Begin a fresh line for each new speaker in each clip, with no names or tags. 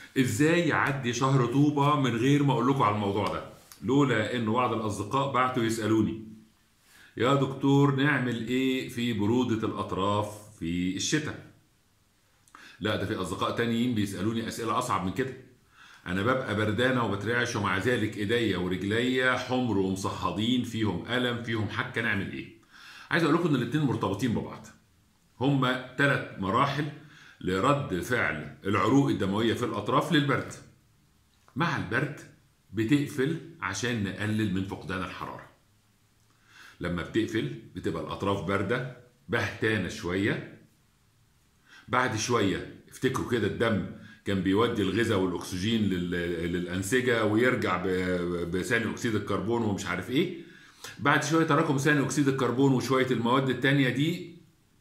ازاي يعدي شهر طوبة من غير ما اقول لكم على الموضوع ده لولا ان بعض الاصدقاء بعتوا يسالوني يا دكتور نعمل ايه في برودة الاطراف في الشتاء لا ده في اصدقاء تانيين بيسالوني اسئله اصعب من كده انا ببقى بردانه وبترعش ومع ذلك ايديا ورجليا حمر ومصهدين فيهم الم فيهم حكه نعمل ايه عايز اقول لكم ان الاتنين مرتبطين ببعض هما ثلاث مراحل لرد فعل العروق الدمويه في الاطراف للبرد مع البرد بتقفل عشان نقلل من فقدان الحراره لما بتقفل بتبقى الاطراف بارده بهتانه شويه بعد شويه افتكروا كده الدم كان بيودي الغذاء والاكسجين لل- للانسجه ويرجع ب- بثاني اكسيد الكربون ومش عارف ايه بعد شويه تراكم ثاني اكسيد الكربون وشويه المواد التانية دي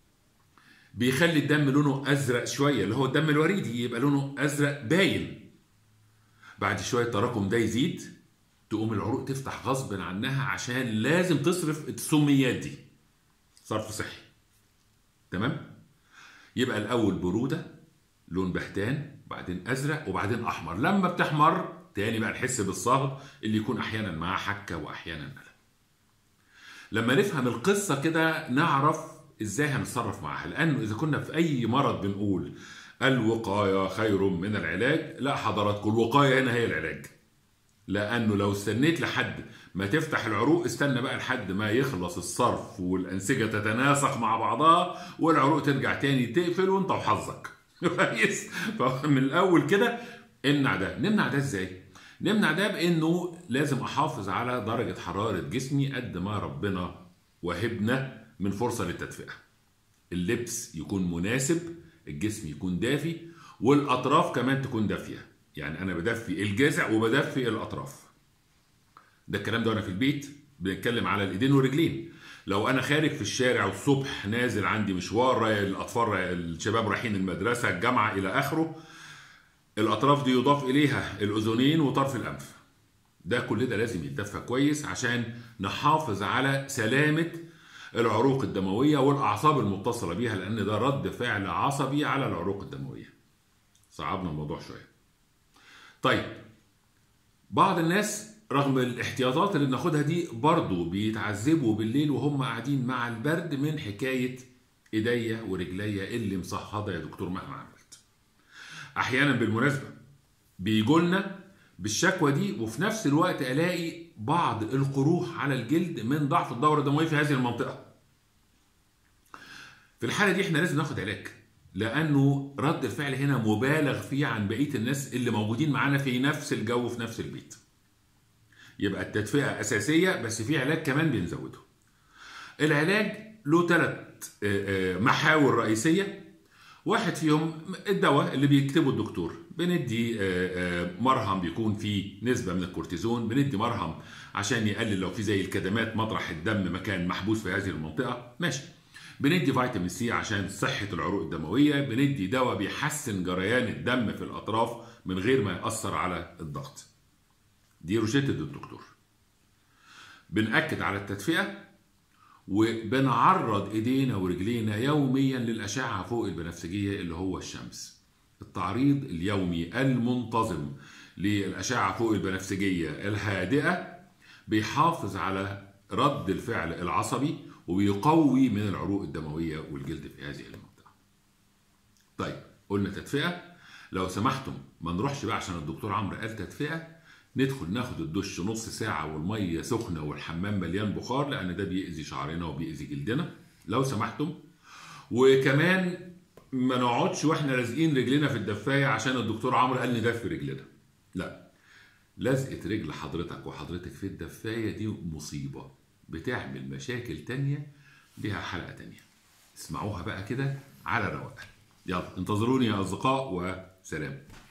بيخلي الدم لونه ازرق شويه اللي هو الدم الوريدي يبقى لونه ازرق باين بعد شويه التراكم ده يزيد تقوم العروق تفتح غصب عنها عشان لازم تصرف السميات دي صرف صحي تمام يبقى الاول بروده لون بهتان وبعدين ازرق وبعدين احمر لما بتحمر تاني بقى نحس بالصهد اللي يكون احيانا معاه حكه واحيانا الم لما نفهم القصه كده نعرف ازاي هنتصرف معاها لانه اذا كنا في اي مرض بنقول الوقايه خير من العلاج لا حضراتكم الوقايه هنا هي العلاج لانه لو استنيت لحد ما تفتح العروق استنى بقى لحد ما يخلص الصرف والانسجه تتناسق مع بعضها والعروق ترجع تاني تقفل وانت وحظك كويس فمن الاول كده امنع ده نمنع ده ازاي نمنع ده بانه لازم احافظ على درجه حراره جسمي قد ما ربنا وهبنا من فرصه للتدفئه اللبس يكون مناسب الجسم يكون دافي والاطراف كمان تكون دافيه يعني انا بدفي الجذع وبدفي الاطراف ده الكلام ده وانا في البيت بنتكلم على الايدين والرجلين لو انا خارج في الشارع الصبح نازل عندي مشوار رايح الاطفال رايح الشباب رايحين المدرسه الجامعه الى اخره الاطراف دي يضاف اليها الاذنين وطرف الانف ده كل ده لازم يتدفى كويس عشان نحافظ على سلامه العروق الدمويه والاعصاب المتصله بيها لان ده رد فعل عصبي على العروق الدمويه صعبنا الموضوع شويه طيب بعض الناس رغم الاحتياطات اللي بناخدها دي برضه بيتعذبوا بالليل وهم قاعدين مع البرد من حكايه ايديا ورجليا اللي مصهده يا دكتور مهما عملت. احيانا بالمناسبه بيجولنا بالشكوى دي وفي نفس الوقت الاقي بعض القروح على الجلد من ضعف الدوره الدمويه في هذه المنطقه. في الحاله دي احنا لازم ناخد علاج لانه رد الفعل هنا مبالغ فيه عن بقيه الناس اللي موجودين معانا في نفس الجو في نفس البيت. يبقى التدفئه اساسيه بس في علاج كمان بنزوده. العلاج له ثلاث محاور رئيسيه واحد فيهم الدواء اللي بيكتبه الدكتور بندي مرهم بيكون فيه نسبه من الكورتيزون بندي مرهم عشان يقلل لو في زي الكدمات مطرح الدم مكان محبوس في هذه المنطقه ماشي بندي فيتامين سي عشان صحه العروق الدمويه بندي دواء بيحسن جريان الدم في الاطراف من غير ما ياثر على الضغط دي روشته الدكتور بنأكد على التدفئه وبنعرض ايدينا ورجلينا يوميا للاشعه فوق البنفسجيه اللي هو الشمس التعريض اليومي المنتظم للاشعه فوق البنفسجيه الهادئه بيحافظ على رد الفعل العصبي وبيقوي من العروق الدمويه والجلد في هذه المنطقه. طيب قلنا تدفئه لو سمحتم ما نروحش بقى عشان الدكتور عمرو قال تدفئه ندخل ناخد الدش نص ساعة والمية سخنة والحمام مليان بخار لأن ده بيأذي شعرنا وبيأذي جلدنا لو سمحتم وكمان ما نقعدش واحنا لازقين رجلنا في الدفاية عشان الدكتور عمرو قال ندفي رجلنا لا لزقة رجل حضرتك وحضرتك في الدفاية دي مصيبة بتعمل مشاكل تانية ليها حلقة تانية اسمعوها بقى كده على رواق يلا انتظروني يا أصدقاء وسلام